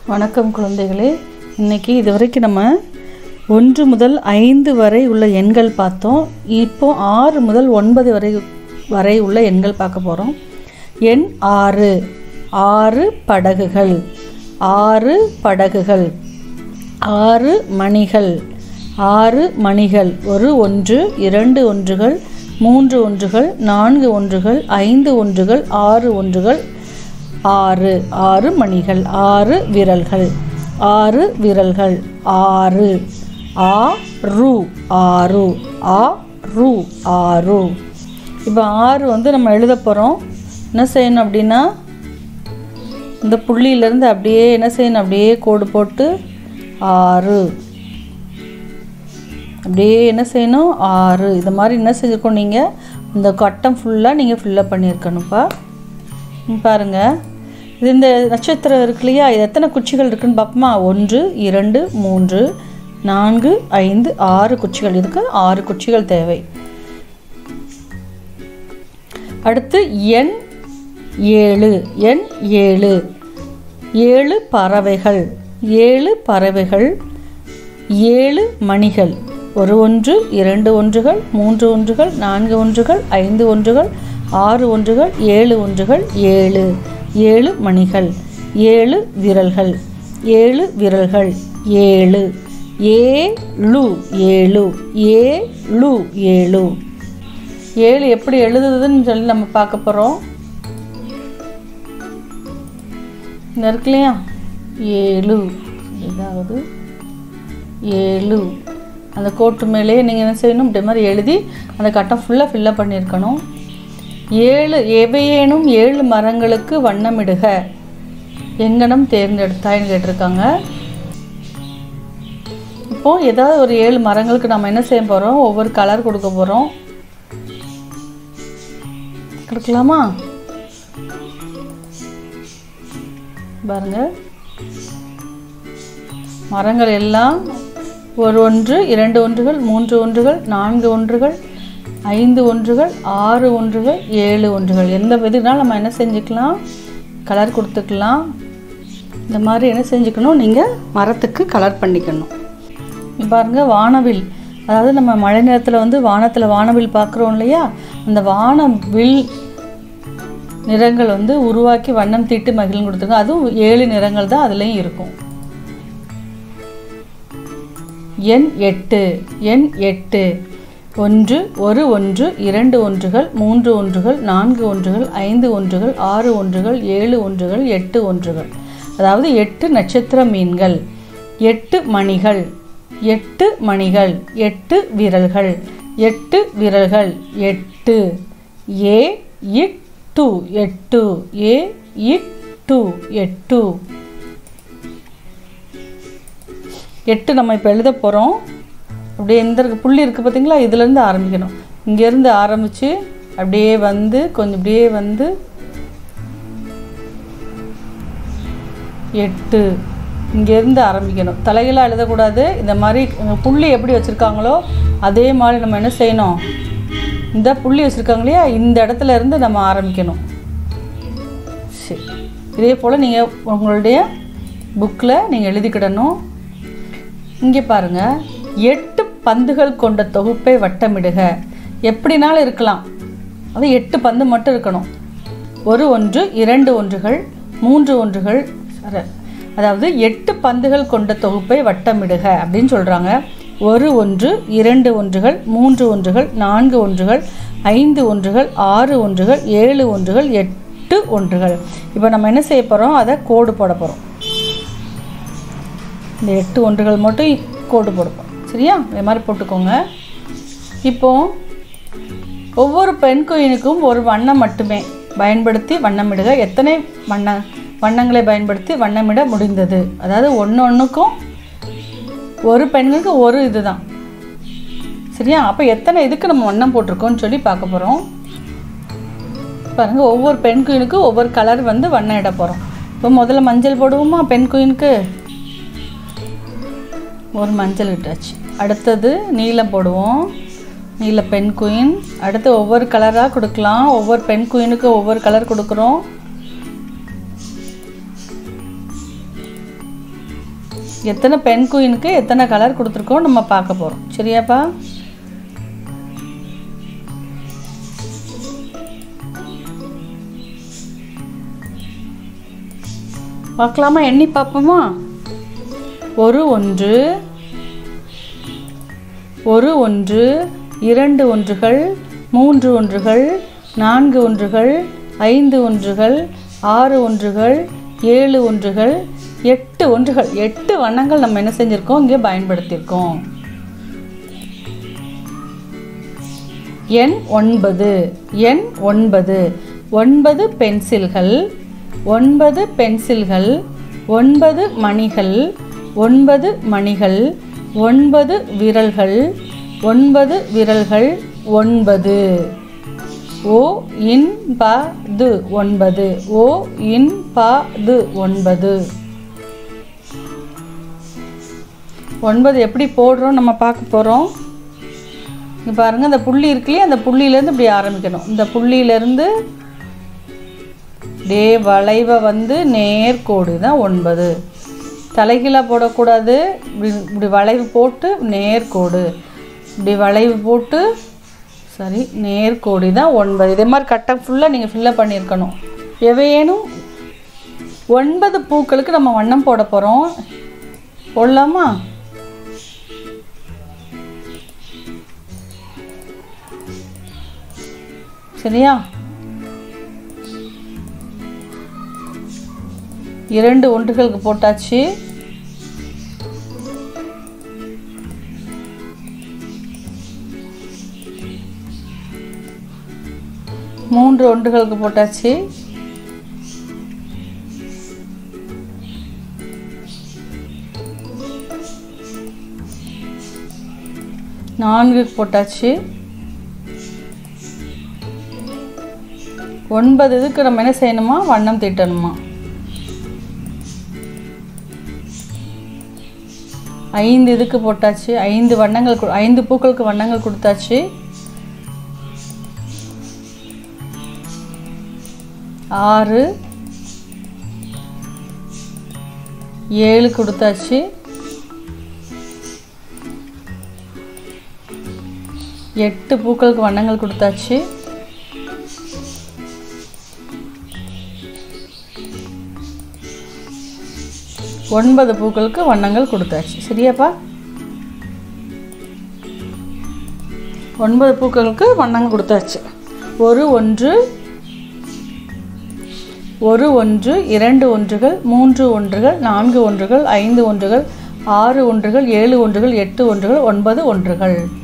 வணக்கம் குழந்தைகளே இன்னைக்கு இது வரைக்கும் நம்ம ஒன்று முதல் ஐந்து வரை உள்ள எண்கள் பார்த்தோம் இப்போ ஆறு முதல் ஒன்பது வரை வரை உள்ள எண்கள் பார்க்க போகிறோம் எண் ஆறு ஆறு படகுகள் ஆறு படகுகள் ஆறு மணிகள் ஆறு மணிகள் ஒரு ஒன்று இரண்டு ஒன்றுகள் மூன்று ஒன்றுகள் நான்கு ஒன்றுகள் ஐந்து ஒன்றுகள் ஆறு ஒன்றுகள் ஆறு ஆறு மணிகள் ஆறு விரல்கள் ஆறு விரல்கள் ஆறு ஆ ரு ஆறு ஆ ரு ஆறு இப்போ ஆறு வந்து நம்ம எழுத போகிறோம் என்ன செய்யணும் அப்படின்னா இந்த புள்ளியிலேருந்து அப்படியே என்ன செய்யணும் அப்படியே கோடு போட்டு ஆறு அப்படியே என்ன செய்யணும் ஆறு இது மாதிரி என்ன செஞ்சுருக்கோம் நீங்கள் இந்த கட்டம் ஃபுல்லாக நீங்கள் ஃபில்லப் பண்ணியிருக்கணும்ப்பா ம், பாருங்க இது இந்த நட்சத்திரம் இருக்கு இல்லையா இது எத்தனை குச்சிகள் இருக்குன்னு பார்ப்போமா ஒன்று இரண்டு மூன்று நான்கு ஐந்து ஆறு குச்சிகள் இதுக்கு ஆறு குச்சிகள் தேவை அடுத்து எண் ஏழு எண் ஏழு ஏழு பறவைகள் ஏழு பறவைகள் ஏழு மணிகள் ஒரு ஒன்று இரண்டு ஒன்றுகள் மூன்று ஒன்றுகள் நான்கு ஒன்றுகள் ஐந்து ஒன்றுகள் ஆறு ஒன்றுகள் ஏழு ஒன்றுகள் ஏழு ஏழு மணிகள் ஏழு விரல்கள் ஏழு விரல்கள் ஏழு ஏழு ஏழு ஏழு ஏழு ஏழு எப்படி எழுதுதுன்னு சொல்லி நம்ம பார்க்க போகிறோம் இந்த இருக்கு இல்லையா ஏழு இதாவது ஏழு அந்த கோட்டு மேலேயே நீங்கள் என்ன செய்யணும் இப்படி மாதிரி எழுதி அந்த கட்டம் ஃபுல்லாக ஃபில்லப் பண்ணியிருக்கணும் ஏழு எவையேனும் ஏழு மரங்களுக்கு வண்ணமிடுக எங்கனம் தேர்ந்தெடுத்தாய்ன்னு கேட்டிருக்காங்க இப்போ ஏதாவது ஒரு ஏழு மரங்களுக்கு நம்ம என்ன செய்ய போகிறோம் ஒவ்வொரு கலர் கொடுக்க போகிறோம் கொடுக்கலாமா பாருங்க மரங்கள் எல்லாம் ஒரு ஒன்று இரண்டு ஒன்றுகள் மூன்று ஒன்றுகள் நான்கு ஒன்றுகள் ஐந்து ஒன்றுகள் ஆறு ஒன்றுகள் ஏழு ஒன்றுகள் எந்த விதனாலும் நம்ம என்ன செஞ்சுக்கலாம் கலர் கொடுத்துக்கலாம் இந்த மாதிரி என்ன செஞ்சுக்கணும் நீங்கள் மரத்துக்கு கலர் பண்ணிக்கணும் இங்க பாருங்க வானவில் அதாவது நம்ம மழை நேரத்தில் வந்து வானத்தில் வானவில் பார்க்குறோம் இல்லையா அந்த வானவில் நிறங்கள் வந்து உருவாக்கி வண்ணம் தீட்டு மகிழ்ந்து கொடுத்துருங்க அதுவும் ஏழு நிறங்கள் தான் அதுலேயும் இருக்கும் எண் எட்டு எண் எட்டு ஒன்று ஒரு ஒன்று இரண்டு ஒன்றுகள் மூன்று ஒன்றுகள் நான்கு ஒன்றுகள் ஐந்து ஒன்றுகள் ஆறு ஒன்றுகள் ஏழு ஒன்றுகள் எட்டு ஒன்றுகள் அதாவது எட்டு நட்சத்திர மீன்கள் எட்டு மணிகள் எட்டு மணிகள் எட்டு விரல்கள் எட்டு விரல்கள் எட்டு ஏ இட்டு எட்டு ஏ இட்டு எட்டு எட்டு நம்ம இப்போ எழுத போகிறோம் அப்படியே எந்த இருக்கு புள்ளி இருக்குது பார்த்தீங்களா இதுலேருந்து ஆரம்பிக்கணும் இங்கேருந்து ஆரம்பித்து அப்படியே வந்து கொஞ்சம் அப்படியே வந்து எட்டு இங்கேருந்து ஆரம்பிக்கணும் தலைகளாக எழுதக்கூடாது இந்த மாதிரி இங்க புள்ளி எப்படி வச்சுருக்காங்களோ அதே மாதிரி நம்ம என்ன செய்யணும் இந்த புள்ளி வச்சுருக்காங்க இல்லையா இந்த இடத்துல இருந்து நம்ம ஆரம்பிக்கணும் சரி இதே போல் நீங்கள் உங்களுடைய புக்கில் நீங்கள் எழுதிக்கிடணும் இங்கே பாருங்க எட்டு பந்துகள் கொண்ட தொகுப்பை வட்டமிடுக எப்படினாலும் இருக்கலாம் அது எட்டு பந்து மட்டும் இருக்கணும் ஒரு ஒன்று இரண்டு ஒன்றுகள் மூன்று ஒன்றுகள் சரி. அதாவது எட்டு பந்துகள் கொண்ட தொகுப்பை வட்டமிடுக அப்படின்னு சொல்கிறாங்க ஒரு ஒன்று இரண்டு ஒன்றுகள் மூன்று ஒன்றுகள் நான்கு ஒன்றுகள் ஐந்து ஒன்றுகள் ஆறு ஒன்றுகள் ஏழு ஒன்றுகள் எட்டு ஒன்றுகள் இப்போ நம்ம என்ன செய்ய போகிறோம் அதை கோடு போட போகிறோம் இந்த எட்டு ஒன்றுகள் மட்டும் கோடு போடுப்போம் சரியா இதே மாதிரி போட்டுக்கோங்க இப்போ ஒவ்வொரு பெண் குயினுக்கும் ஒரு வண்ணம் மட்டுமே பயன்படுத்தி வண்ணமிடுக எத்தனை வண்ண வண்ணங்களை பயன்படுத்தி வண்ணமிட முடிந்தது அதாவது ஒன்று ஒன்றுக்கும் ஒரு பெண்களுக்கு ஒரு இதுதான் சரியா அப்போ எத்தனை இதுக்கு நம்ம வண்ணம் போட்டிருக்கோம்னு சொல்லி பார்க்க போகிறோம் பாருங்கள் ஒவ்வொரு பெண் குயினுக்கும் ஒவ்வொரு கலர் வந்து வண்ணம் இட போகிறோம் இப்போ முதல்ல மஞ்சள் போடுவோமா பெண் குயினுக்கு ஒரு மஞ்சள் இட்டாச்சு அடுத்தது நீலம் போடுவோம் நீல பெண் குயின் அடுத்து ஒவ்வொரு கலராக கொடுக்கலாம் ஒவ்வொரு பெண் குயினுக்கு ஒவ்வொரு கலர் கொடுக்குறோம் எத்தனை பெண் குயினுக்கு எத்தனை கலர் கொடுத்துருக்கோம் நம்ம பார்க்க போகிறோம் சரியாப்பா பார்க்கலாமா எண்ணி பார்ப்போமா ஒரு ஒன்று ஒரு ஒன்று இரண்டு ஒன்றுகள் மூன்று ஒன்றுகள் நான்கு ஒன்றுகள் ஐந்து ஒன்றுகள் ஆறு ஒன்றுகள் ஏழு ஒன்றுகள் எட்டு ஒன்றுகள் எட்டு வண்ணங்கள் நம்ம என்ன செஞ்சுருக்கோம் இங்கே பயன்படுத்தியிருக்கோம் எண் ஒன்பது எண் ஒன்பது ஒன்பது பென்சில்கள் ஒன்பது பென்சில்கள் ஒன்பது மணிகள் ஒன்பது மணிகள் ஒன்பது விரல்கள் ஒன்பது விரல்கள் ஒன்பது ஓ இன் ப து ஒன்பது ஓ இன் ப து ஒன்பது ஒன்பது எப்படி போடுறோம் நம்ம பார்க்க போகிறோம் இங்கே பாருங்கள் அந்த புள்ளி இருக்குல்லையே அந்த புள்ளியிலேருந்து இப்படி ஆரம்பிக்கணும் இந்த புள்ளியிலேருந்து டே வளைவை வந்து நேர்கோடு தான் ஒன்பது தலைகீழாக போடக்கூடாது இப்படி இப்படி வளைவு போட்டு நேர்கோடு இப்படி வளைவு போட்டு சரி நேர்கோடி தான் ஒன்பது இதே மாதிரி கட்டம் ஃபுல்லாக நீங்கள் ஃபில்லப் பண்ணியிருக்கணும் எவையேனும் ஒன்பது பூக்களுக்கு நம்ம வண்ணம் போட போகிறோம் போடலாமா சரியா இரண்டு ஒன்றுகளுக்கு போட்டாச்சு மூன்று ஒன்றுகளுக்கு போட்டாச்சு நான்குக்கு போட்டாச்சு ஒன்பது இதுக்கு நம்ம என்ன செய்யணுமா வண்ணம் தீட்டணுமா ஐந்து இதுக்கு போட்டாச்சு ஐந்து வண்ணங்கள் கு- ஐந்து பூக்களுக்கு வண்ணங்கள் கொடுத்தாச்சு ஆறு ஏழு கொடுத்தாச்சு எட்டு பூக்களுக்கு வண்ணங்கள் கொடுத்தாச்சு ஒன்பது பூக்களுக்கு வண்ணங்கள் கொடுத்தாச்சு சரியாப்பா ஒன்பது பூக்களுக்கு வண்ணங்கள் கொடுத்தாச்சு ஒரு ஒன்று ஒரு ஒன்று இரண்டு ஒன்றுகள் மூன்று ஒன்றுகள் நான்கு ஒன்றுகள் ஐந்து ஒன்றுகள் ஆறு ஒன்றுகள் ஏழு ஒன்றுகள் எட்டு ஒன்றுகள் ஒன்பது ஒன்றுகள்